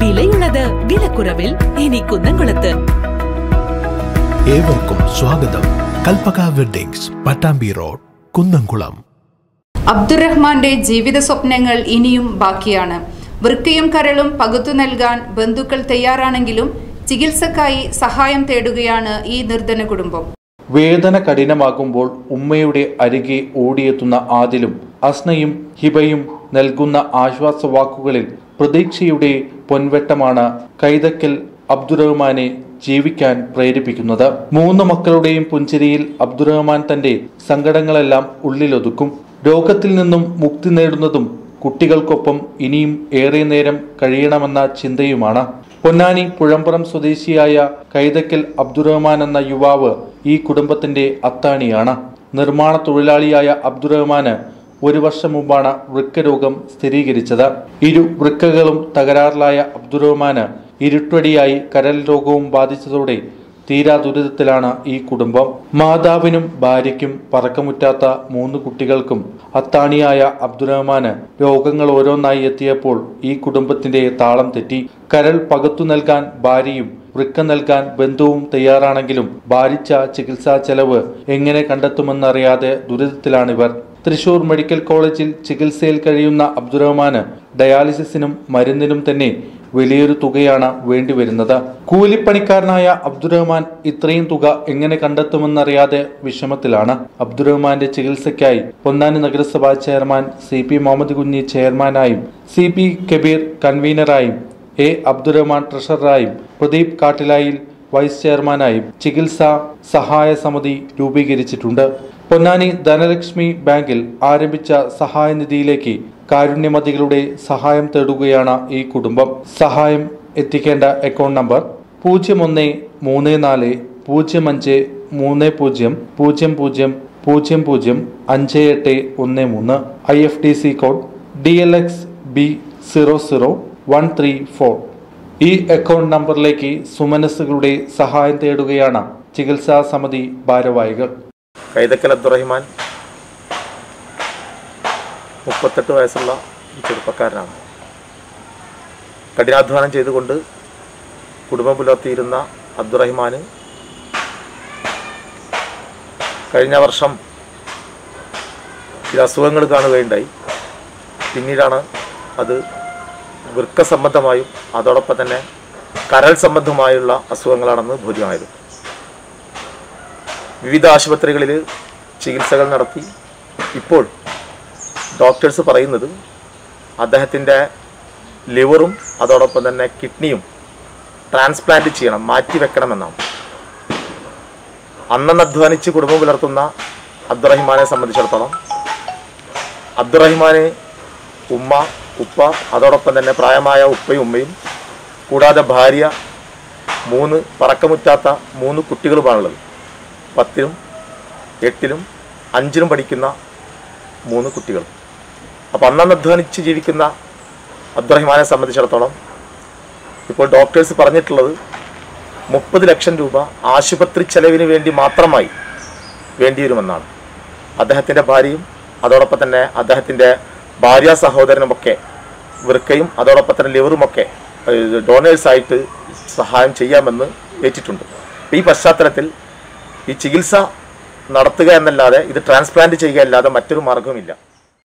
വിലയുള്ളത് വിലക്കുറവിൽ ഇനി കുന്നംകുളത്ത് ഏവർക്കും സ്വാഗതം കൽപ്പക വെഡ്ഡിങ്സ് പട്ടാമ്പി റോഡ് കുന്നംകുളം അബ്ദുറഹ്മാന്റെ ജീവിത സ്വപ്നങ്ങൾ ഇനിയും ബാക്കിയാണ് വൃക്കയും കരളും പകുത്തു നൽകാൻ ബന്ധുക്കൾ തയ്യാറാണെങ്കിലും ചികിത്സക്കായി സഹായം തേടുകയാണ് ഈ നിർധന കുടുംബം വേദന കഠിനമാകുമ്പോൾ ഉമ്മയുടെ അരികെ ഓടിയെത്തുന്ന ആദിലും അസ്നയും ഹിബയും നൽകുന്ന ആശ്വാസവാക്കുകളിൽ പ്രതീക്ഷയുടെ പൊൻവെട്ടമാണ് കൈതക്കൽ അബ്ദുറഹ്മാനെ ജീവിക്കാൻ പ്രേരിപ്പിക്കുന്നത് മൂന്ന് മക്കളുടെയും പുഞ്ചിരിയിൽ അബ്ദുറഹ്മാൻ തന്റെ സങ്കടങ്ങളെല്ലാം ഉള്ളിലൊതുക്കും രോഗത്തിൽ നിന്നും മുക്തി നേടുന്നതും കുട്ടികൾക്കൊപ്പം ഇനിയും ഏറെ നേരം കഴിയണമെന്ന ചിന്തയുമാണ് പൊന്നാനി പുഴമ്പുറം സ്വദേശിയായ കൈതക്കൽ അബ്ദുറഹ്മാൻ എന്ന യുവാവ് ഈ കുടുംബത്തിന്റെ അത്താണിയാണ് നിർമ്മാണ തൊഴിലാളിയായ അബ്ദുറഹ്മാന് ഒരു വർഷം മുമ്പാണ് വൃക്കരോഗം സ്ഥിരീകരിച്ചത് ഇരു വൃക്കകളും തകരാറിലായ അബ്ദുറഹ്മാന് ഇരുട്ടടിയായി കരൽ രോഗവും ബാധിച്ചതോടെ തീരാ ദുരിതത്തിലാണ് ഈ കുടുംബം മാതാവിനും ഭാര്യയ്ക്കും പറക്കമുറ്റാത്ത മൂന്ന് കുട്ടികൾക്കും അത്താണിയായ അബ്ദുറഹ്മാന് രോഗങ്ങൾ ഓരോന്നായി എത്തിയപ്പോൾ ഈ കുടുംബത്തിന്റെ താളം തെറ്റി കരൾ പകത്തു നൽകാൻ ഭാര്യയും വൃക്ക നൽകാൻ ബന്ധുവും തയ്യാറാണെങ്കിലും ഭാരിച്ച ചികിത്സാ ചെലവ് എങ്ങനെ കണ്ടെത്തുമെന്നറിയാതെ ദുരിതത്തിലാണിവർ തൃശൂർ മെഡിക്കൽ കോളേജിൽ ചികിത്സയിൽ കഴിയുന്ന അബ്ദുറഹ്മാന് ഡയാലിസിസിനും മരുന്നിനും തന്നെ വലിയൊരു തുകയാണ് വേണ്ടിവരുന്നത് കൂലിപ്പണിക്കാരനായ അബ്ദുറഹ്മാൻ ഇത്രയും തുക എങ്ങനെ കണ്ടെത്തുമെന്നറിയാതെ വിഷമത്തിലാണ് അബ്ദുറഹ്മാന്റെ ചികിത്സയ്ക്കായി പൊന്നാനി നഗരസഭാ chairman C P Muhammad Kunhi ചെയർമാനായും സി പി കബീർ കൺവീനറായും എ അബ്ദുറഹ്മാൻ ട്രഷററായും പ്രദീപ് കാട്ടിലായിൽ വൈസ് ചെയർമാനായും ചികിത്സാ സഹായ സമിതി രൂപീകരിച്ചിട്ടുണ്ട് പൊന്നാനി ധനലക്ഷ്മി ബാങ്കിൽ ആരംഭിച്ച സഹായ നിധിയിലേക്ക് കാരുണ്യമതികളുടെ സഹായം തേടുകയാണ് ഈ കുടുംബം സഹായം എത്തിക്കേണ്ട അക്കൗണ്ട് നമ്പർ പൂജ്യം ഒന്ന് മൂന്ന് നാല് പൂജ്യം അഞ്ച് മൂന്ന് പൂജ്യം പൂജ്യം പൂജ്യം പൂജ്യം പൂജ്യം അഞ്ച് എട്ട് ഒന്ന് മൂന്ന് I F T C code D L X B zero zero one three four ഈ അക്കൗണ്ട് നമ്പറിലേക്ക് സുമനസ്സുകളുടെ സഹായം തേടുകയാണ് ചികിത്സാ സമിതി ഭാരവാഹികൾ കൈതക്കൽ അബ്ദുറഹിമാൻ മുപ്പത്തെട്ട് വയസ്സുള്ള ഒരു ചെറുപ്പക്കാരനാണ് കഠിനാധ്വാനം ചെയ്തുകൊണ്ട് കുടുംബം പുലർത്തിയിരുന്ന അബ്ദുറഹിമാന് കഴിഞ്ഞ വർഷം ചില അസുഖങ്ങൾ കാണുകയുണ്ടായി പിന്നീടാണ് അത് വൃക്ക സംബന്ധമായും അതോടൊപ്പം തന്നെ കരൾ സംബന്ധമായുള്ള അസുഖങ്ങളാണെന്ന് ബോധ്യമായത് വിവിധ ആശുപത്രികളിൽ ചികിത്സകൾ നടത്തി ഇപ്പോൾ ഡോക്ടേഴ്സ് പറയുന്നത് അദ്ദേഹത്തിൻ്റെ ലിവറും അതോടൊപ്പം തന്നെ കിഡ്നിയും ട്രാൻസ്പ്ലാന്റ് ചെയ്യണം മാറ്റി വെക്കണമെന്നാണ് അന്നന്ന് അധ്വാനിച്ച് കുടുംബം പുലർത്തുന്ന അബ്ദുറഹിമാനെ സംബന്ധിച്ചിടത്തോളം അബ്ദുറഹിമാന് ഉമ്മ ഉപ്പ അതോടൊപ്പം തന്നെ പ്രായമായ ഉപ്പയും ഉമ്മയും കൂടാതെ ഭാര്യ മൂന്ന് പറക്കമുറ്റാത്ത മൂന്ന് കുട്ടികളുമാണുള്ളത് പത്തിലും എട്ടിലും അഞ്ചിലും പഠിക്കുന്ന മൂന്ന് കുട്ടികൾ അപ്പോൾ അന്നന്ന് അധ്വാനിച്ച് ജീവിക്കുന്ന അബ്ദുറഹിമാനെ സംബന്ധിച്ചിടത്തോളം ഇപ്പോൾ ഡോക്ടേഴ്സ് പറഞ്ഞിട്ടുള്ളത് മുപ്പത് ലക്ഷം രൂപ ആശുപത്രി ചെലവിന് വേണ്ടി മാത്രമായി വേണ്ടി വരുമെന്നാണ് അദ്ദേഹത്തിൻ്റെ ഭാര്യയും അതോടൊപ്പം തന്നെ അദ്ദേഹത്തിൻ്റെ ഭാര്യ സഹോദരനുമൊക്കെ വൃക്കയും അതോടൊപ്പം തന്നെ ലിവറുമൊക്കെ ഡോണേഴ്സായിട്ട് സഹായം ചെയ്യാമെന്ന് ഏറ്റിട്ടുണ്ട് ഈ പശ്ചാത്തലത്തിൽ ഈ ചികിത്സ നടത്തുക എന്നല്ലാതെ ഇത് ട്രാൻസ്പ്ലാന്റ് ചെയ്യുക അല്ലാതെ മറ്റൊരു മാർഗവുമില്ല